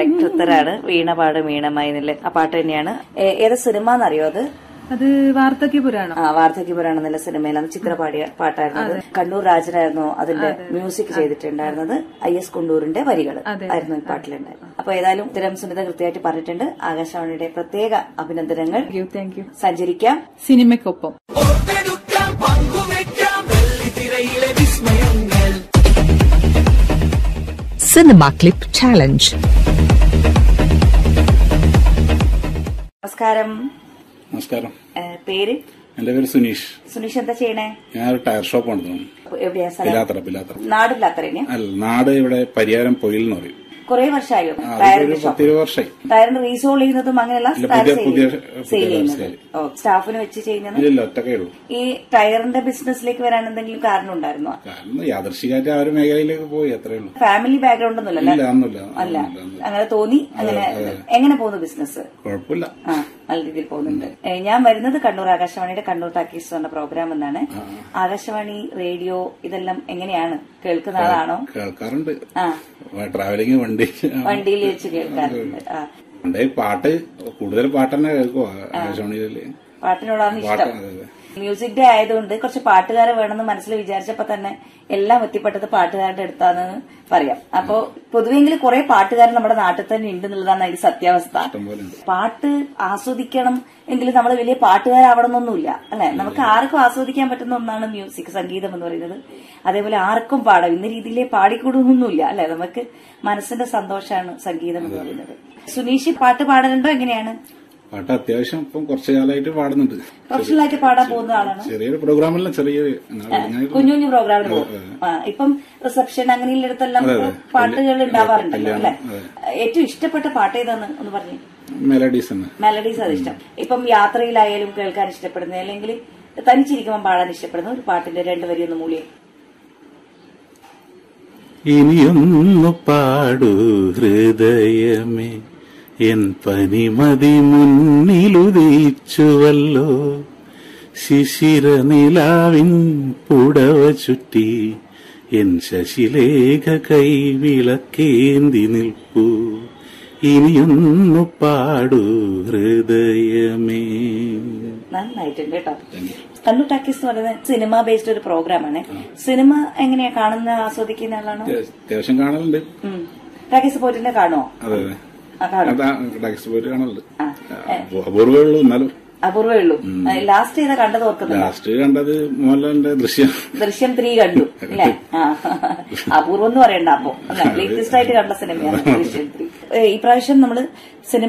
Correct ഉത്തരാണ് വീണ പാട് വീണമായി എന്നില്ല ആ പാട്ട് തന്നെയാണ് ഏ- ഏതാ സിനിമ എന്നറിയോ അത് അത് വാർദ്ധക്യ പുരാണം ആ വാർദ്ധക്യപുരാണം എന്നുള്ള സിനിമയിലാണ് ചിത്ര പാടിയ പാട്ടായിരുന്നത് കണ്ണൂർ രാജനായിരുന്നു അതിന്റെ മ്യൂസിക് ചെയ്തിട്ടുണ്ടായിരുന്നത് ഐ എസ് കുണ്ടൂരിന്റെ വരികൾ ആയിരുന്നു ഈ പാട്ടിലുണ്ടായിരുന്നത് അപ്പൊ ഏതായാലും ഉത്തരം സുനിത കൃത്യമായിട്ട് പറഞ്ഞിട്ടുണ്ട് ആകാശവാണിയുടെ പ്രത്യേക അഭിനന്ദനങ്ങൾ താങ്ക് യു താങ്ക് യു സഞ്ചരിക്കാം സിനിമയ്ക്കൊപ്പം Cinema Clip Challenge. നമസ്കാരം നമസ്കാരം ഏ, പേര് എന്റെ പേര് സുനീഷ് സുനീഷ് എന്താ ചെയ്യണേ ഞാൻ ഒരു ടയർ ഷോപ്പ് നടത്തുന്നു അപ്പൊ എവിടെയാ സ്ഥലം പിലാത്തറ പിലാത്തറ നാടില്ലാത്തറേന് അല്ല നാട് ഇവിടെ പരിയാരം പൊയിൽ എന്ന് പറയും കുറെ വർഷമായോ ആ, ടയറിന്റെ അതൊരു ഷോപ്പ് പത്തിരുപത് വർഷമായി ടയറിന് റീസോൾ ചെയ്യുന്നതും അങ്ങനെയല്ല ഇല്ല, ടയർ പുതിയ- സെയിൽ പുതിയ- ചെയ്യുന്നത്. പുതിയ സെയിൽ ചെയ്യുന്നത് സെയിൽ. ഓ സ്റ്റാഫിന് വെച്ച് ചെയ്യുന്നത് ഇല്ല ഒറ്റക്കേ ഉള്ളൂ ഈ ടയറിന്റെ ബിസിനസ്സിലേക്ക് വരാൻ എന്തെങ്കിലും കാരണം ഉണ്ടായിരുന്നോ കാരണം യാദർശികമായിട്ട് ആ ഒരു മേഖലയിലേക്ക് പോയി അത്രേ ഉള്ളൂ ഫാമിലി ബാക്ക്ഗ്രൗണ്ട് ഒന്നുമല്ലല്ലോ ഇല്ല ഒന്നുമില്ല അല്ല ഒന്നുമില്ല, ഒന്നുമില്ല. അങ്ങനെ തോന്നി അങ്ങനെ എങ്ങനെ പോകുന്നു ബിസിനസ് കുഴപ്പമില്ല ആ നല്ല രീതിയിൽ പോകുന്നുണ്ട് ഏ, ഞാൻ വരുന്നത് കണ്ണൂർ ആകാശവാണിയുടെ കണ്ണൂർ ടാക്കീസ് എന്ന പ്രോഗ്രാം എന്നാണ് ആകാശവാണി റേഡിയോ ഇതെല്ലാം എങ്ങനെയാണ് കേൾക്കുന്ന ആളാണോ കേൾക്കാറുണ്ട് ആ ട്രാവലിംഗ് വണ്ടി വണ്ടിയിൽ വെച്ച് കേൾക്കാറുണ്ട് ആ പണ്ടേ പാട്ട് കൂടുതൽ പാട്ട് തന്നെ കേൾക്കുവാ ആകാശവാണിയില് പാട്ടിനോടാണ് പാട്ട് ഇഷ്ടം അതെ, അതെ. മ്യൂസിക് ഡേ ആയതുകൊണ്ട് കുറച്ച് പാട്ടുകാരെ വേണമെന്ന് മനസ്സിൽ വിചാരിച്ചപ്പോ തന്നെ എല്ലാം എത്തിപ്പെട്ടത് പാട്ടുകാരുടെ അടുത്താണെന്ന് പറയാം അപ്പോ പൊതുവെങ്കിൽ കുറെ പാട്ടുകാർ നമ്മുടെ നാട്ടിൽ തന്നെ ഉണ്ട് എന്നുള്ളതാണ് അതിന്റെ സത്യാവസ്ഥ ഇഷ്ടംപോലെ ഉണ്ട് പാട്ട് ആസ്വദിക്കണം എങ്കിൽ നമ്മൾ വലിയ പാട്ടുകാരാവണമെന്നൊന്നുമില്ല അല്ലെ നമുക്ക് ആർക്കും ആസ്വദിക്കാൻ പറ്റുന്ന ഒന്നാണ് മ്യൂസിക് സംഗീതം എന്ന് പറയുന്നത് അതേപോലെ ആർക്കും പാടാം ഇന്ന രീതിയിലേ പാടിക്കൂടുന്നൊന്നുമില്ല അല്ലെ നമുക്ക് മനസ്സിന്റെ സന്തോഷമാണ് സംഗീതം എന്ന് പറയുന്നത് സുനീഷ് പാട്ട് പാടലുണ്ടോ എങ്ങനെയാണ് പാട്ട് അത്യാവശ്യം ഇപ്പം കുറച്ചു കാലമായിട്ട് പാടുന്നുണ്ട് പ്രൊഫഷണലായിട്ട് പാടാൻ പോകുന്ന ആളാണ് ചെറിയൊരു പ്രോഗ്രാമില്ല ചെറിയ അങ്ങനെ കുഞ്ഞു കുഞ്ഞു പ്രോഗ്രാമിന് പോകും ആ, ഇപ്പം റിസപ്ഷൻ അങ്ങനെയുള്ളിടത്തെല്ലാം പാട്ടുകൾ ഉണ്ടാവാറുണ്ടല്ലോ അല്ലെ ഏറ്റവും ഇഷ്ടപ്പെട്ട പാട്ട് ഏതാന്ന് ഒന്ന് പറഞ്ഞു മെലഡീസ് തന്നെ മെലഡീസ് അത് ഇഷ്ടം ഇപ്പം യാത്രയിലായാലും കേൾക്കാൻ ഇഷ്ടപ്പെടുന്നത് അല്ലെങ്കിൽ തനിച്ചിരിക്കുമ്പോൾ പാടാൻ ഇഷ്ടപ്പെടുന്ന ഒരു പാട്ടിന്റെ രണ്ട് വരി ഒന്ന് മൂളിയെ ഇനിയൊന്നു പാടൂ ഹൃദയമേ എൻ പനിമതി മുന്നിലുദയിച്ചുവല്ലോ ശിശിര നിലാവിൻ പുടവ ചുറ്റി എൻ ശശിലേഖ കൈവിളക്കേന്തി നിൽപ്പൂ ഇനിയൊന്നു പാടൂ ഹൃദയമേ നന്നായിട്ടുണ്ട് കേട്ടോ കണ്ണൂർ ടാക്കീസ് എന്ന് പറയുന്നത് സിനിമ ബേസ്ഡ് ഒരു പ്രോഗ്രാമാണ് സിനിമ എങ്ങനെയാ കാണുന്ന ആസ്വദിക്കുന്ന ആളാണോ അത്യാവശ്യം കാണലുണ്ട് ഉം. ടാക്കീസ് പോയിട്ട് കാണുമോ അതെ അതെ ആ കാണും അതാ ടാക്സി പോയിട്ട് കാണലുണ്ട് ആ. അപൂർവേ ഉള്ളൂ എന്നാലും അപൂർവേ ഉള്ളൂ ലാസ്റ്റ് ചെയ്ത കണ്ടത് ഓർക്കുന്നുണ്ടോ ലാസ്റ്റ് കണ്ടത് മോഹൻലാലിന്റെ ദൃശ്യം ദൃശ്യം ത്രീ കണ്ടു അല്ലേ ആ അപൂർവം എന്ന് പറയണ്ട അപ്പൊ ലേറ്റസ്റ്റ് ആയിട്ട് കണ്ട സിനിമയാണ് ദൃശ്യം ത്രീ ഈ പ്രാവശ്യം നമ്മള് സിനിമ